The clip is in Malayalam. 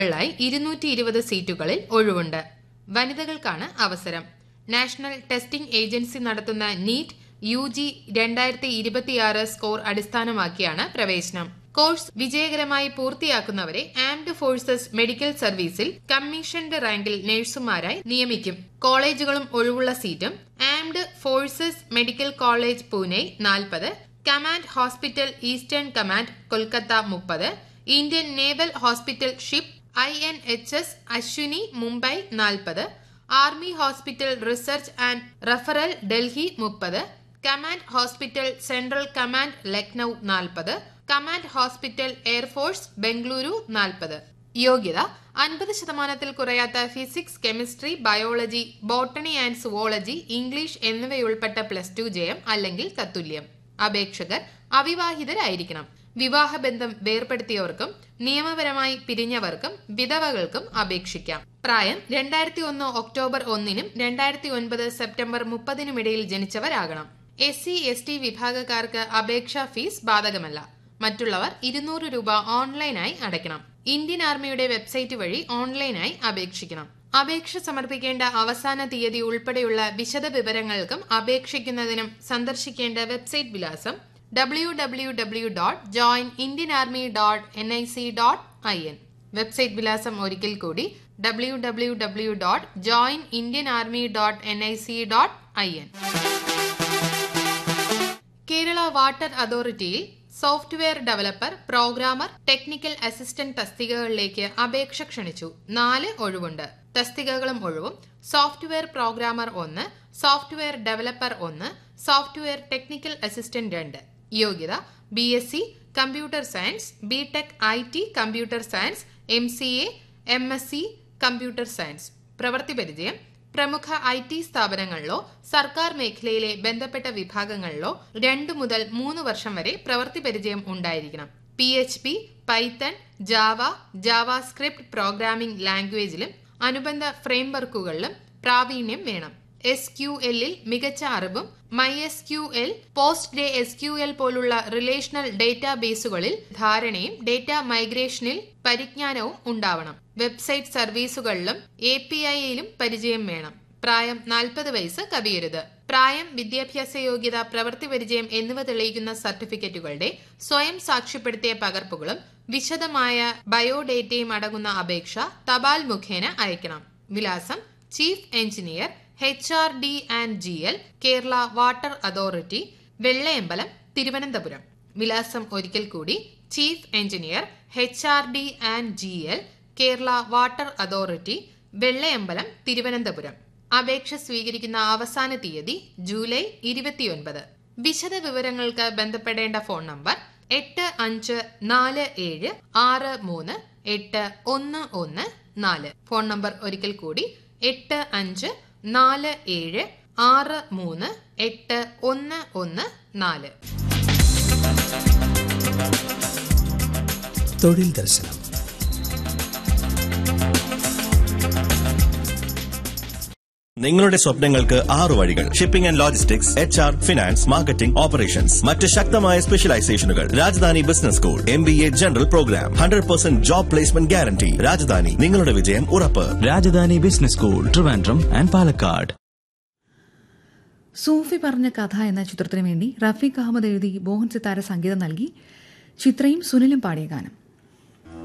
ായി ഇരുന്നൂറ്റി ഇരുപത് സീറ്റുകളിൽ ഒഴിവുണ്ട് വനിതകൾക്കാണ് അവസരം നാഷണൽ ടെസ്റ്റിംഗ് ഏജൻസി നടത്തുന്ന നീറ്റ് യു ജി രണ്ടായിരത്തി ഇരുപത്തിയാറ് സ്കോർ അടിസ്ഥാനമാക്കിയാണ് പ്രവേശനം കോഴ്സ് വിജയകരമായി പൂർത്തിയാക്കുന്നവരെ ആംഡ് ഫോഴ്സസ് മെഡിക്കൽ സർവീസിൽ കമ്മീഷൻഡ് റാങ്കിൽ നഴ്സുമാരായി നിയമിക്കും കോളേജുകളും ഒഴിവുള്ള സീറ്റും armed forces medical college Pune നാൽപ്പത് command hospital eastern command Kolkata മുപ്പത് Indian naval hospital ship I N H S Asvini Mumbai നാൽപ്പത് army hospital research and referral Delhi മുപ്പത് command hospital central command Lucknow നാൽപ്പത് കമാൻഡ് ഹോസ്പിറ്റൽ എയർഫോഴ്സ് ബംഗളൂരു നാൽപ്പത് യോഗ്യത അൻപത് ശതമാനത്തിൽ കുറയാത്ത physics chemistry biology botany and zoology English എന്നിവയുൾപ്പെട്ട പ്ലസ് ടു ജയം അല്ലെങ്കിൽ തത്തുല്യം അപേക്ഷകർ അവിവാഹിതരായിരിക്കണം വിവാഹബന്ധം വേർപ്പെടുത്തിയവർക്കും നിയമപരമായി പിരിഞ്ഞവർക്കും വിധവകൾക്കും അപേക്ഷിക്കാം പ്രായം രണ്ടായിരത്തി ഒന്ന് ഒക്ടോബർ ഒന്നിനും രണ്ടായിരത്തി ഒൻപത് സെപ്റ്റംബർ മുപ്പതിനുമിടയിൽ ജനിച്ചവരാകണം എസ് സി എസ് ടി വിഭാഗക്കാർക്ക് അപേക്ഷാ ഫീസ് ബാധകമല്ല മറ്റുള്ളവർ ഇരുന്നൂറ് രൂപ ഓൺലൈനായി അടയ്ക്കണം ഇന്ത്യൻ ആർമിയുടെ വെബ്സൈറ്റ് വഴി ഓൺലൈനായി അപേക്ഷിക്കണം അപേക്ഷ സമർപ്പിക്കേണ്ട അവസാന തീയതി ഉൾപ്പെടെയുള്ള വിശദ വിവരങ്ങൾക്കും അപേക്ഷിക്കുന്നതിനും സന്ദർശിക്കേണ്ട വെബ്സൈറ്റ് വിലാസം W W W dot join Indian army dot N I C dot I N website വിലാസം ഒരിക്കൽ കൂടി W W W dot join Indian army dot N I C dot I N Kerala water അതോറിറ്റിയിൽ software developer programmer technical assistant തസ്തികകളിലേക്ക് അപേക്ഷ ക്ഷണിച്ചു നാല് ഒഴിവുണ്ട് തസ്തികകളും ഒഴിവും സോഫ്റ്റ്വെയർ പ്രോഗ്രാമർ ഒന്ന് സോഫ്റ്റ്വെയർ ഡെവലപ്പർ ഒന്ന് സോഫ്റ്റ്വെയർ ടെക്നിക്കൽ അസിസ്റ്റന്റ് രണ്ട് യോഗ്യത B S C computer science B tech I T computer science M C A M S C computer science പ്രവൃത്തി പരിചയം പ്രമുഖ ഐ ടി സ്ഥാപനങ്ങളിലോ സർക്കാർ മേഖലയിലെ ബന്ധപ്പെട്ട വിഭാഗങ്ങളിലോ രണ്ടു മുതൽ മൂന്ന് വർഷം വരെ പ്രവൃത്തി പരിചയം ഉണ്ടായിരിക്കണം P H P Python Java JavaScript programming ലാംഗ്വേജിലും അനുബന്ധ ഫ്രെയിംവർക്കുകളിലും പ്രാവീണ്യം വേണം എസ് ക്യു എല്ലിൽ മികച്ച അറിവും MySQL PostgreSQL പോലുള്ള റിലേഷണൽ ഡേറ്റാബേസുകളിൽ ധാരണയും ഡേറ്റ മൈഗ്രേഷനിൽ പരിജ്ഞാനവും ഉണ്ടാവണം വെബ്സൈറ്റ് സർവീസുകളിലും എ പി ഐയിലും പരിചയം വേണം പ്രായം നാൽപ്പത് വയസ്സ് കവിയരുത് പ്രായം വിദ്യാഭ്യാസ യോഗ്യത പ്രവൃത്തി പരിചയം എന്നിവ തെളിയിക്കുന്ന സർട്ടിഫിക്കറ്റുകളുടെ സ്വയം സാക്ഷ്യപ്പെടുത്തിയ പകർപ്പുകളും വിശദമായ ബയോഡേറ്റയും അടങ്ങുന്ന അപേക്ഷ തപാൽ മുഖേന അയക്കണം വിലാസം chief engineer H R D and G L Kerala water authority Vellayambalam Thiruvananthapuram വിലാസം ഒരിക്കൽ കൂടി chief engineer H R D and G L Kerala water authority Vellayambalam Thiruvananthapuram അപേക്ഷ സ്വീകരിക്കുന്ന അവസാന തീയതി ജൂലൈ ഇരുപത്തിയൊൻപത് വിശദ വിവരങ്ങൾക്ക് ബന്ധപ്പെടേണ്ട ഫോൺ നമ്പർ എട്ട് അഞ്ച് നാല് ഏഴ് ആറ് മൂന്ന് എട്ട് ഒന്ന് ഒന്ന് നാല് ഫോൺ നമ്പർ ഒരിക്കൽ കൂടി എട്ട് അഞ്ച് നാല് ഏഴ് ആറ് മൂന്ന് എട്ട് ഒന്ന് ഒന്ന് നാല് തൊഴിൽ ദർശനം നിങ്ങളുടെ സ്വപ്നങ്ങൾക്ക് ആറു വഴികൾ shipping and logistics H R finance marketing operations മറ്റ് ശക്തമായ സ്പെഷ്യലൈസേഷനുകൾ Rajadhani business school M B A general programme hundred percent job placement guarantee Rajadhani നിങ്ങളുടെ വിജയം ഉറപ്പ് Rajadhani business school Trivandrum and Palakkad Sufi Paranja Katha എന്ന ചിത്രത്തിനു വേണ്ടി റഫീഖ് അഹമ്മദ് എഴുതി മോഹൻ സിത്താര സംഗീതം നൽകി ചിത്രയും സുനിലും പാടിയ ഗാനം